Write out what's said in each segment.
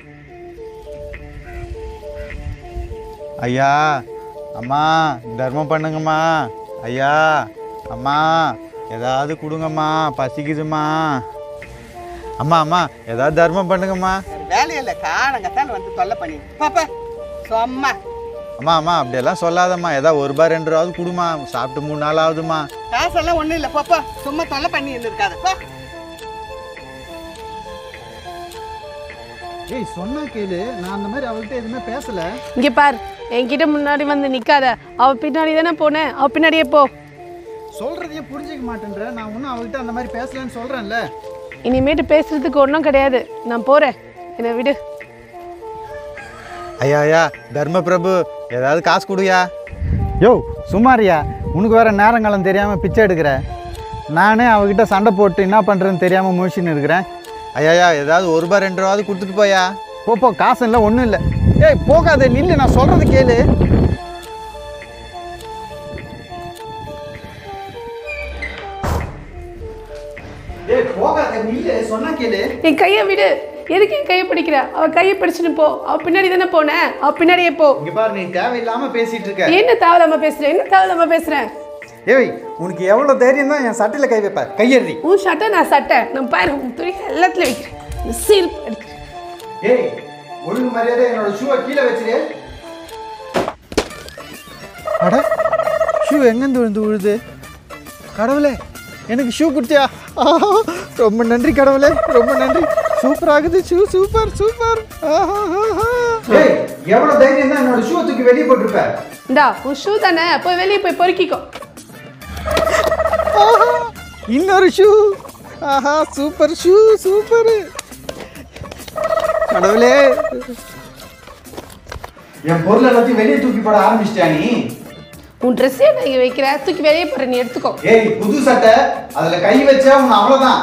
ஐயா அம்மா தர்மம் பண்ணுங்கம்மா ஐயா அம்மா ஏதாவது கொடுங்கம்மா பசிக்குதும்மா அம்மா அம்மா ஏதாவது தர்மம் பண்ணுங்கம்மா ஒரு வேலையில்ல காலங்கத்தான் வந்து தொல்லை பண்ணி பாப்பா சும்மா அம்மா அம்மா அப்படியெல்லாம் சொல்லாதம்மா ஏதாவது ஒரு ரூபாய் ரெண்டு ரூபாவது கொடுமா சாப்பிட்டு மூணு நாள் ஆகுதும்மா காசெல்லாம் ஒண்ணும் இல்லை பாப்பா சும்மா தொல்லை பண்ணி இருக்காது பா ஏய் சொன்னா கேளு நான் அந்த மாதிரி அவள்கிட்ட எதுவுமே பேசல இங்கே பார் என்கிட்ட முன்னாடி வந்து நிற்காத அவ பின்னாடி தானே போனேன் அவ பின்னாடியே போ சொல்றதையே புரிஞ்சுக்க மாட்டேன்ற நான் ஒன்றும் அவள்கிட்ட அந்த மாதிரி பேசலன்னு சொல்றேன்ல இனிமேட்டு பேசுறதுக்கு ஒன்றும் கிடையாது நான் போகிறேன் என்னை விடு ஐயா ஐயா தர்ம பிரபு ஏதாவது காசு கொடுயா யோ சுமாரியா உனக்கு வேற நேரங்காலம் தெரியாம பிச்சை எடுக்கிற நானே அவகிட்ட சண்டை போட்டு என்ன பண்றேன்னு தெரியாம முழிச்சுன்னு இருக்கிறேன் ஐயா ஐயா ஏதாவது ஒரு ரூபாய் ரெண்டு ரூபாவது கொடுத்துட்டு போயா போ போ காசு இல்லை ஒன்றும் இல்லை ஏய் போகாத நில்லு நான் சொல்றது கேளு ஏய் போகாத நில்லு சொன்னா கேளு என் கையை விடு எதுக்கு என் கையை பிடிக்கிற அவ கையை பிடிச்சிட்டு போ அவ பின்னாடி தானே போனேன் அவ பின்னாடியே போ இங்க பாரு நீ தேவையில்லாம பேசிட்டு இருக்க என்ன தேவையில்லாம பேசுறேன் என்ன தேவையில்லாம பேசுறேன் ஏய் உனக்கு எவ்வளவு தைரியம் தான் என் சட்டையில கை வைப்ப கையெழுதி உன் சட்டை நான் சட்டை நான் பாரு உன் துணி எல்லாத்துலயும் வைக்கிறேன் இந்த சீல் எடுக்கிறேன் ஏய் ஒழுங்கு மரியாதை என்னோட ஷூவை கீழே வச்சிரு அட ஷூ எங்கேருந்து விழுந்து விழுது கடவுளே எனக்கு ஷூ கொடுத்தியா ஆஹா, ரொம்ப நன்றி கடவுளே ரொம்ப நன்றி சூப்பர் ஆகுது ஷூ சூப்பர் சூப்பர் ஏய் எவ்வளவு தைரியம் தான் என்னோட ஷூ தூக்கி வெளியே போட்டிருப்ப இந்தா உன் ஷூ தானே போய் வெளியே போய் பொறுக்கிக்கோ ஆஹா, இன்னொரு ஷூ ஆஹா சூப்பர் ஷூ சூப்பர் கடவுளே என் பொருள் எல்லாத்தையும் வெளியே தூக்கி போட ஆரம்பிச்சிட்டியா நீ உன் ட்ரெஸ்ஸே நான் இங்கே வைக்கிறேன் தூக்கி வெளியே போற நீ எடுத்துக்கோ ஏய் புது சட்டை அதுல கை வச்சா உன்னை அவ்வளவுதான்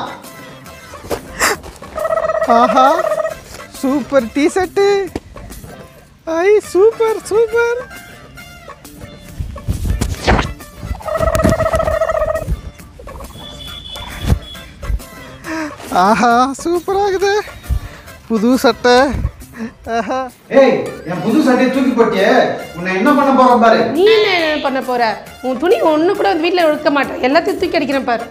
ஆஹா சூப்பர் டி ஷர்ட்டு ஐ சூப்பர் சூப்பர் ஆஹா சூப்பர் ஆகுது புது சட்டை ஆஹா ஏய் என் புது சட்டையை தூக்கி போட்டியே உன்னை என்ன பண்ண போறேன் பாரு நீ என்ன என்ன பண்ண போற உன் துணி ஒன்று கூட வந்து வீட்டில் எடுக்க மாட்டேன் எல்லாத்தையும் தூக்கி அடிக்கிறேன் பாரு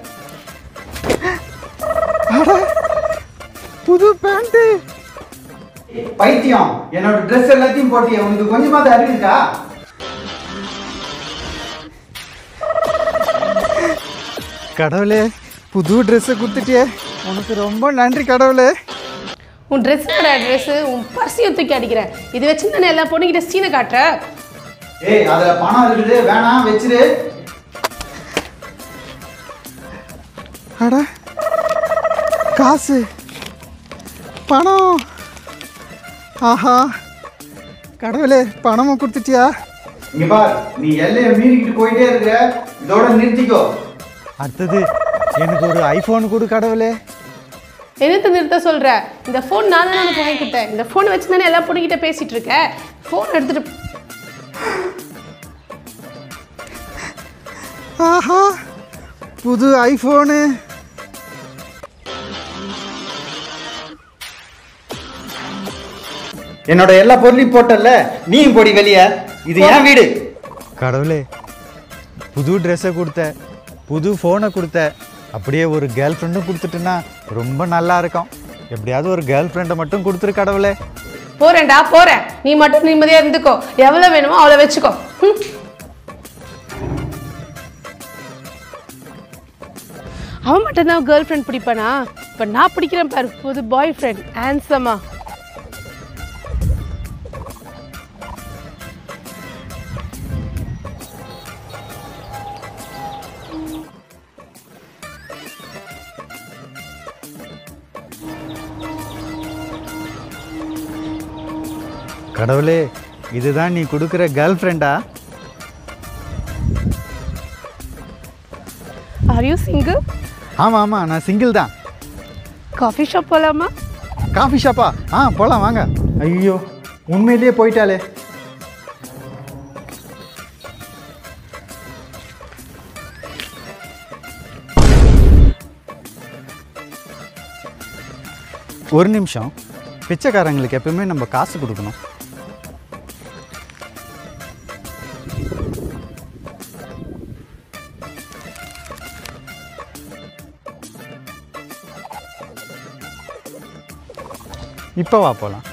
புது பேண்ட்டு பைத்தியம் என்னோட ட்ரெஸ் எல்லாத்தையும் போட்டியே உனக்கு கொஞ்சமாவது அறிவு இருக்கா கடவுளே புது ட்ரெஸ்ஸை கொடுத்துட்டியே உனக்கு ரொம்ப நன்றி கடவுளே உன் ட்ரெஸ் கடை ட்ரெஸ்ஸு உன் பர்ஸையும் தூக்கி அடிக்கிறேன் இது வச்சு நான் எல்லா பொண்ணுகிட்ட சீனை காட்டுற ஏய் அதுல பணம் இருக்குது வேணாம் வச்சிரு அட காசு பணம் ஆஹா கடவுளே பணமும் கொடுத்துட்டியா இங்க பார் நீ எல்லையை மீறிக்கிட்டு போயிட்டே இருக்க இதோட நிறுத்திக்கோ அடுத்தது எனக்கு ஒரு ஐஃபோன் கொடு கடவுளே என்னத்தை நிறுத்த சொல்ற இந்த ஃபோன் நான் தான் உனக்கு வாங்கி கொடுத்தேன் இந்த ஃபோனை வச்சு தானே எல்லா பொண்ணுகிட்ட பேசிட்டு இருக்க ஃபோன் எடுத்துட்டு ஆஹா புது ஐஃபோனு என்னோட எல்லா பொருளையும் போட்டல நீயும் போடி வெளியே இது என் வீடு கடவுளே புது ட்ரெஸ்ஸை கொடுத்த புது ஃபோனை கொடுத்த அப்படியே ஒரு கேர்ள் ஃப்ரெண்டும் கொடுத்துட்டுன்னா ரொம்ப நல்லா இருக்கும் எப்படியாவது ஒரு கேர்ள் ஃப்ரெண்டை மட்டும் கொடுத்துரு கடவுளே போறேன்டா போறேன் நீ மட்டும் நிம்மதியா இருந்துக்கோ எவ்வளவு வேணுமோ அவ்வளோ வச்சுக்கோ ம். அவன் மட்டும் தான் கேர்ள் ஃப்ரெண்ட் பிடிப்பானா இப்போ நான் பிடிக்கிறேன் பாரு புது பாய் ஃப்ரெண்ட் ஆன்சமா கடவுளே இதுதான் நீ கொடுக்குற கேர்ள் ஃப்ரெண்டா ஆர் யூ சிங்கிள் ஆமாம் ஆமாம் நான் சிங்கிள் தான் காஃபி ஷாப் போகலாமா காஃபி ஷாப்பா ஆ போலாம் வாங்க ஐயோ உண்மையிலேயே போயிட்டாலே ஒரு நிமிஷம் பிச்சைக்காரங்களுக்கு எப்பவுமே நம்ம காசு கொடுக்கணும் இப்போ வா போகலாம்